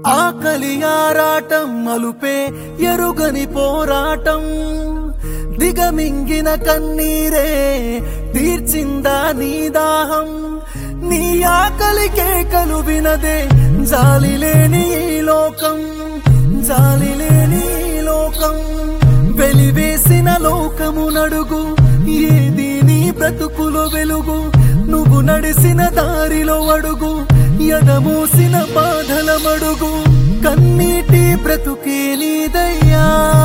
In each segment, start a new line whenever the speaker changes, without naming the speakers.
ఆకలి ఆరాటం మలుపే ఎరుగని పోరాటం దిగమింగిన కన్నీరే తీర్చిందా నీ దాహం నీ ఆకలి కేకలు వినదే జాలి లేని ఈ లోకం జాలి లేని ఈ లోకం వెలివేసిన లోకము నడుగు ఏది నీ బ్రతుకులో వెలుగు నువ్వు నడిసిన దారిలో అడుగు ఎదమూసిన బాధల మడుగు కన్నీటి బ్రతుకే నీదయ్యా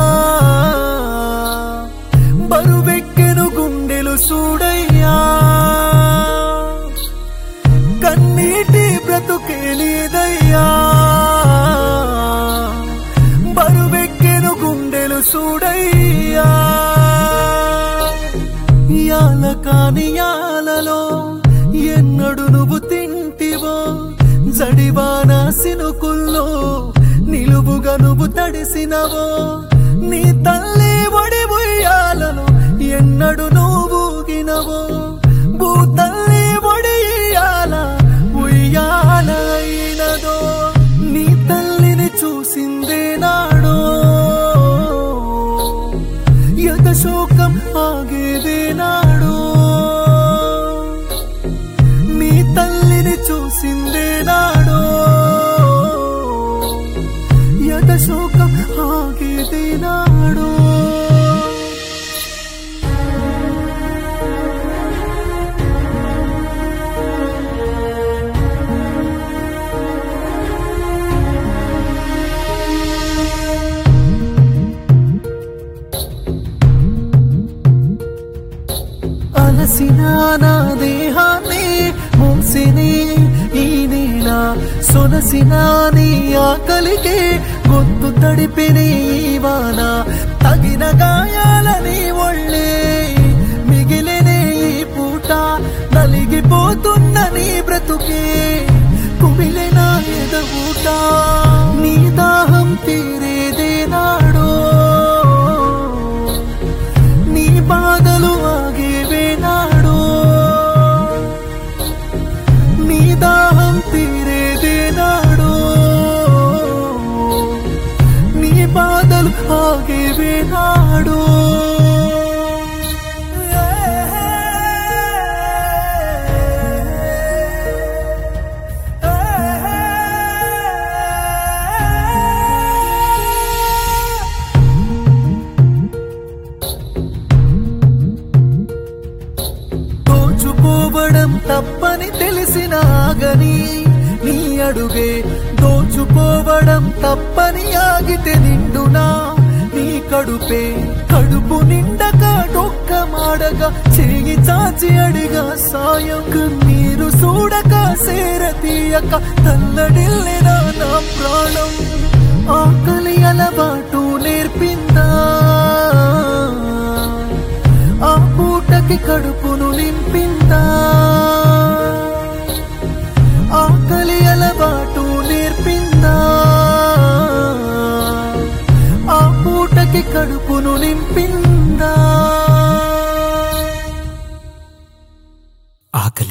బరువెక్కెను గుండెలు చూడయ్యా కన్నీటి బ్రతుకే నీదయ్యా బరువెక్కెను గుండెలు చూడయ్యా యాల కాని యాలలో ఎన్నడు నువ్వు తింటివో జడివాన సినుకుల్లో నిలువుగా నువ్వు తడిసినవో నీ తల్లి ఒడి ఉయ్యాలలో ఎన్నడు నువ్వు ఊగినవో భూ తల్లి ఒడి ఇయ్యాల ఉయ్యాల అయినదో నీ తల్లిని చూసిందే నాడో యత శోకం ఆగేదే నాడు నీ తల్లిని చూసిందే నాడు యత శోకం ఆగేదే నాడు అలసిన నా దేహాన్ని మూసిని ఈ నీల సొనసిన నీ ఆకలికి గొంతు తడిపిన ఈ వాన తగిన గాయాలని ఒళ్ళే మిగిలిన ఈ పూట నలిగిపోతున్న నీ బ్రతుకే కుమిలిన ఎదవుట నీ దాహం తీరేదే నాడో నీ బాధలు ఆగేవే నాడు నీ దాహం తీరేదే నాడు నీ బాధలు ఆగేవే నాడు దోచుకోవడం తప్పని తెలిసిన ఆగని నీ అడుగే దోచుకోవడం తప్పని ఆగితే నిండునా నీ కడుపే కడుపు నిండక డొక్క మాడక చేయి చాచి అడిగా సాయం కన్నీరు చూడక సేర తీయక తల్లడిల్లిన నా ప్రాణం ఆకలి అలవాటు నేర్పిందా ఆ పూటకి కడుపును నింపిందా ఆకలి అలవాటు నేర్పిందా ఆ పూటకి కడుపును నింపిందా